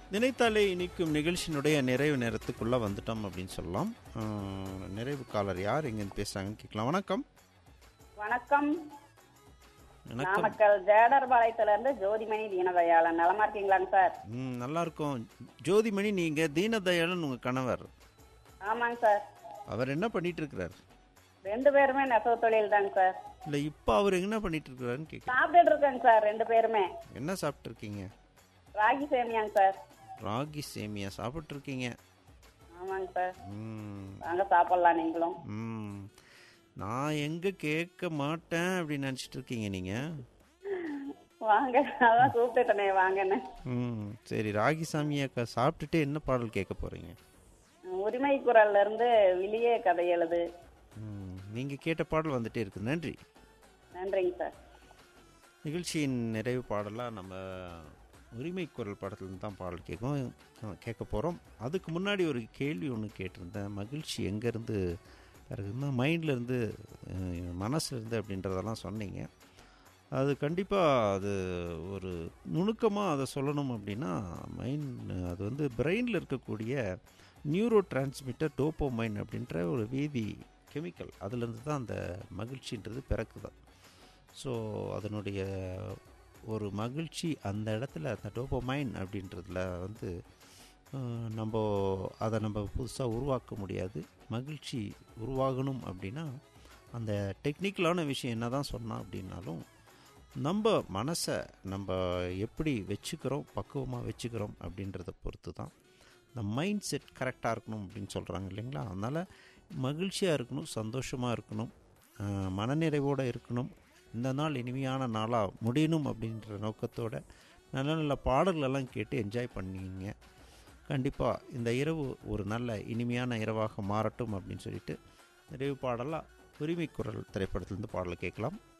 நினைத்தாலே இனிக்கும் நிகழ்ச்சியினுடைய நிறைவு நேரத்துக்குள்ள வந்துட்டோம் அப்படின்னு சொல்லலாம் ஆஹ், நிறைவு காலர் யார் எங்கேருந்து பேசுறாங்கன்னு கேட்கலாம் வணக்கம் வணக்கம் வணக்கம் நாமக்கல் ஜேடர்பாளையத்துல இருந்து ஜோதிமணி தீனதயாளன் நலமா இருக்கீங்களாங்க சார் ம் நல்லா இருக்கும் ஜோதிமணி நீங்க தீனதயாளன் உங்க கணவர் ஆமாங்க சார் அவர் என்ன பண்ணிட்டு இருக்கிறார் ரெண்டு பேருமே நெசவு தொழில் தாங்க சார் இல்ல இப்போ அவர் என்ன பண்ணிட்டு இருக்கிறாருன்னு கேட்க சாப்பிட்டுட்டு இருக்கேங்க சார் ரெண்டு பேருமே என்ன சாப்பிட்டு இருக்கீங்க ராகி சேமியாங்க சார் ராகி சேமியா சாப்பிட்டு இருக்கீங்க ஆமாங்க சார் ம் வாங்க சாப்பிடலாம் நீங்களும் ம் நான் எங்க கேட்க மாட்டேன் அப்படின்னு நினச்சிட்டு இருக்கீங்க நீங்க வாங்க அதான் கூப்பிட்டுட்டனே வாங்கன்னு ம் சரி ராகி சாமியாக்கா சாப்பிட்டுட்டு என்ன பாடல் கேட்க போறீங்க உரிமை குரல்ல இருந்து வெளியே கதை எழுது ம் நீங்க கேட்ட பாடல் வந்துட்டே இருக்கு நன்றி நன்றிங்க சார் நிகழ்ச்சியின் நிறைவு பாடலாக நம்ம உரிமை குரல் படத்துலேருந்து தான் பாடல் கேட்கும் கேட்க போகிறோம் அதுக்கு முன்னாடி ஒரு கேள்வி ஒன்று கேட்டிருந்தேன் மகிழ்ச்சி எங்கேருந்து பிறகுன்னா மைண்ட்லேருந்து மனசுலேருந்து அப்படின்றதெல்லாம் சொன்னீங்க அது கண்டிப்பாக அது ஒரு நுணுக்கமாக அதை சொல்லணும் அப்படின்னா மைண்ட் அது வந்து பிரெயினில் இருக்கக்கூடிய நியூரோ டிரான்ஸ்மிட்டர் டோப்போமைன் அப்படின்ற ஒரு வேதி கெமிக்கல் அதுலேருந்து தான் அந்த மகிழ்ச்சின்றது பிறக்குது ஸோ அதனுடைய ஒரு மகிழ்ச்சி அந்த இடத்துல அந்த டோப்போமைன் அப்படின்றதுல வந்து அஹ், நம்ம அதை நம்ம புதுசாக உருவாக்க முடியாது மகிழ்ச்சி உருவாகணும் அப்படின்னா அந்த டெக்னிக்கலான விஷயம் என்ன தான் சொன்னோம் அப்படின்னாலும் நம்ம மனசை நம்ம எப்படி வச்சுக்கிறோம் பக்குவமாக வச்சுக்கிறோம் அப்படின்றத பொறுத்து தான் இந்த மைண்ட் செட் கரெக்டாக இருக்கணும் அப்படின்னு சொல்கிறாங்க இல்லைங்களா அதனால் மகிழ்ச்சியாக இருக்கணும் சந்தோஷமாக இருக்கணும் அஹ், மனநிறைவோடு இருக்கணும் இந்த நாள் இனிமையான நாளாக முடியணும் அப்படின்ற நோக்கத்தோட நல்ல நல்ல பாடல்களெல்லாம் கேட்டு என்ஜாய் பண்ணீங்க கண்டிப்பாக இந்த இரவு ஒரு நல்ல இனிமையான இரவாக மாறட்டும் அப்படின்னு சொல்லிட்டு நிறைவு பாடலாக உரிமை குரல் திரைப்படத்திலேருந்து பாடலை கேட்கலாம்